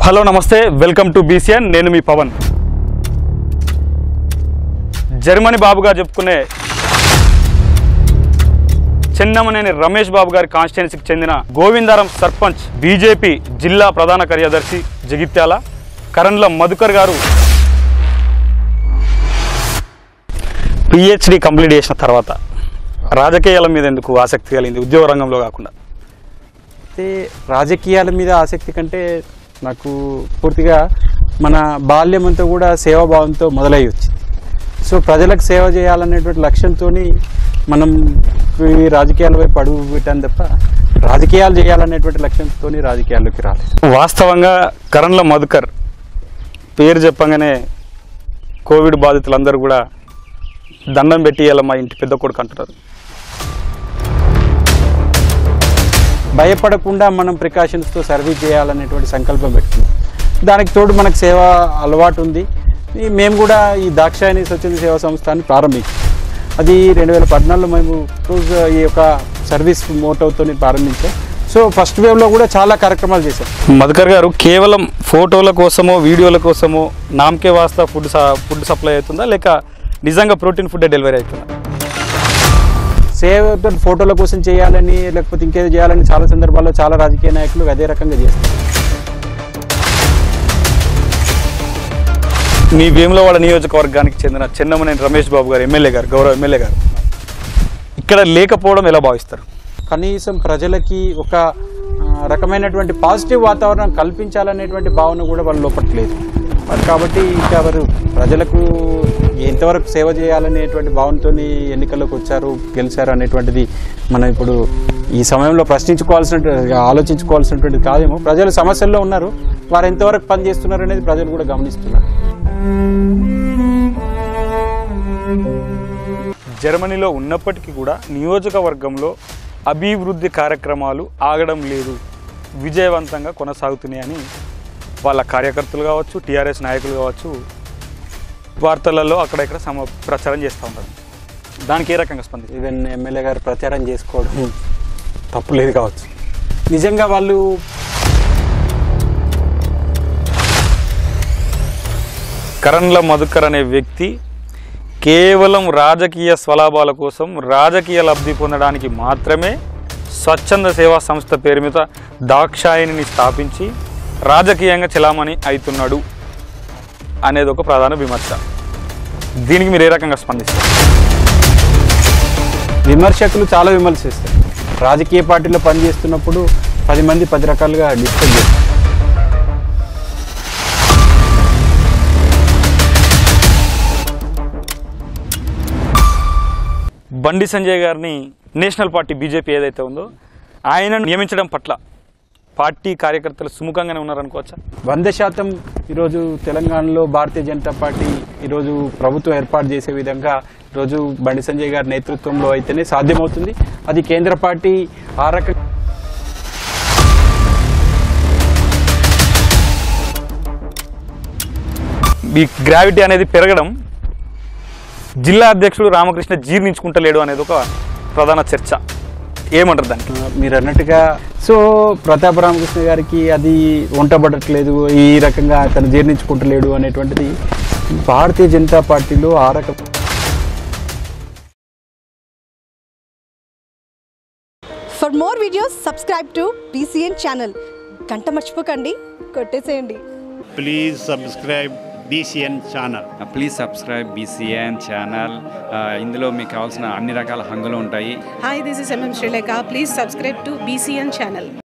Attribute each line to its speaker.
Speaker 1: Hello నమస్తే welcome to BCN నేను మీ Pawan Germany బాబుగా చెప్పుకునే చెన్నమనేని రమేష్ బాబు గారి కాన్స్టిట్యున్సీకి చెందిన గోవిందారం సర్పంచ్ బీజేపీ జిల్లా ప్రధాన కార్యదర్శి జగిత్యాల కరణ్ల మధుకర్ గారు పిహెచ్డి కంప్లీట్ చేసిన తర్వాత రాజకీయాల మీద ఎందుకు ఆసక్తి కలిగింది ఉద్యోగ రంగంలో కాకుండా
Speaker 2: అయితే రాజకీయాల మీద ఆసక్తి కంటే నాకు పూర్తిగా మన బాల్యం అంతా కూడా సేవాభావంతో మొదలై వచ్చింది సో ప్రజలకు సేవ చేయాలనేటువంటి లక్ష్యంతో మనం ఈ రాజకీయాల వైపు అడుగు పెట్టాను తప్ప రాజకీయాలు చేయాలనేటువంటి లక్ష్యంతో రాజకీయాల్లోకి రాలేదు
Speaker 1: వాస్తవంగా కరణ్ల మధుకర్ పేరు చెప్పగానే కోవిడ్ బాధితులందరూ కూడా దండం పెట్టి ఇలా మా ఇంటి పెద్ద కొడుకు అంటున్నారు
Speaker 2: భయపడకుండా మనం ప్రికాషన్స్తో సర్వీస్ చేయాలనేటువంటి సంకల్పం పెట్టుకున్నాం దానికి తోడు మనకు సేవ అలవాటు ఉంది ఈ మేము కూడా ఈ దాక్షాయణి స్వచ్ఛంద సేవా సంస్థని ప్రారంభించాం అది రెండు వేల పద్నాలుగులో మేము క్రూజ్ ఈ యొక్క సర్వీస్ మోటోతో ప్రారంభించాం సో ఫస్ట్ వేవ్లో కూడా చాలా కార్యక్రమాలు చేశాం
Speaker 1: మధుకర్ గారు కేవలం ఫోటోల కోసమో వీడియోల కోసమో నామకే వాస్తా ఫుడ్ స- ఫుడ్ సప్లై అవుతుందా లేక నిజంగా ప్రోటీన్ ఫుడ్ డెలివరీ అవుతుందా
Speaker 2: సేవ ఫోటోల కోసం చేయాలని లేకపోతే ఇంకేదో చేయాలని చాలా సందర్భాల్లో చాలా రాజకీయ నాయకులు అదే రకంగా చేస్తారు
Speaker 1: మీ వేములవాడ నియోజకవర్గానికి చెందిన చెన్నమనేని రమేష్ బాబు గారు ఎమ్మెల్యే గారు గౌరవ ఎమ్మెల్యే గారు ఇక్కడ లేకపోవడం ఎలా భావిస్తారు
Speaker 2: కనీసం ప్రజలకి ఒక ఆ, రకమైనటువంటి పాజిటివ్ వాతావరణం కల్పించాలనేటువంటి భావన కూడా వాళ్ళ లోపల లేదు మరి కాబట్టి ఇంకా వారు ప్రజలకు ఎంతవరకు సేవ చేయాలనేటువంటి భావనతో ఎన్నికల్లోకి వచ్చారు గెలిచారు అనేటువంటిది మనం ఇప్పుడు ఈ సమయంలో ప్రశ్నించుకోవాల్సిన ఆలోచించుకోవాల్సినటువంటి కాదేమో ప్రజలు సమస్యల్లో ఉన్నారు వారు ఎంతవరకు పనిచేస్తున్నారు అనేది ప్రజలు కూడా గమనిస్తున్నారు
Speaker 1: జర్మనీలో ఉన్నప్పటికీ కూడా నియోజకవర్గంలో అభివృద్ధి కార్యక్రమాలు ఆగడం లేదు విజయవంతంగా కొనసాగుతున్నాయని వాళ్ళ కార్యకర్తలు కావచ్చు టీఆర్ఎస్ నాయకులు కావచ్చు వార్తలలో అక్కడక్కడ సమ ప్రచారం చేస్తూ ఉంటారు దానికి ఏ రకంగా స్పందించారు
Speaker 2: ఈవెన్ ఎమ్మెల్యే గారు ప్రచారం చేసుకోవడం తప్పులేదు కావచ్చు నిజంగా వాళ్ళు
Speaker 1: కరణ్ల మధుకర్ అనే వ్యక్తి కేవలం రాజకీయ స్వలాభాల కోసం రాజకీయ లబ్ధి పొందడానికి మాత్రమే స్వచ్ఛంద సేవా సంస్థ పేరు మీద దాక్షాయిని స్థాపించి రాజకీయంగా చెలామణి అవుతున్నాడు అనేది ఒక ప్రధాన విమర్శ దీనికి మీరు ఏ రకంగా స్పందిస్తారు
Speaker 2: విమర్శకులు చాలా విమర్శిస్తారు రాజకీయ పార్టీలో పనిచేస్తున్నప్పుడు పది మంది పది రకాలుగా డిస్కస్ చేస్తారు
Speaker 1: బండి సంజయ్ గారిని నేషనల్ పార్టీ బీజేపీ ఏదైతే ఉందో ఆయన నియమించడం పట్ల పార్టీ కార్యకర్తలు సుముఖంగానే ఉన్నారనుకోవచ్చా
Speaker 2: వంద శాతం ఈరోజు తెలంగాణలో భారతీయ జనతా పార్టీ ఈరోజు ప్రభుత్వం ఏర్పాటు చేసే విధంగా ఈరోజు బండి సంజయ్ గారి నేతృత్వంలో అయితేనే సాధ్యమవుతుంది అది కేంద్ర పార్టీ ఆ రకంగా
Speaker 1: ఈ గ్రావిటీ అనేది పెరగడం జిల్లా అధ్యక్షుడు రామకృష్ణ జీర్ణించుకుంటలేడు అనేది ఒక ప్రధాన చర్చ ఏమంటారు దానికి
Speaker 2: మీరు అన్నట్టుగా సో ప్రతాప రామకృష్ణ గారికి అది వంటబడట్లేదు ఈ రకంగా తను జీర్ణించుకుంటలేడు అనేటువంటిది భారతీయ జనతా పార్టీలో ఆ రకం
Speaker 3: for more videos subscribe to BCN channel గంట మర్చిపోకండి కొట్టేసేయండి
Speaker 4: please subscribe BCN channel.
Speaker 5: Please subscribe BCN channel ఇందులో మీకు కావాల్సిన అన్ని రకాల హంగులు ఉంటాయి
Speaker 6: Hi, this is MM Sri Lanka. Please subscribe to BCN channel.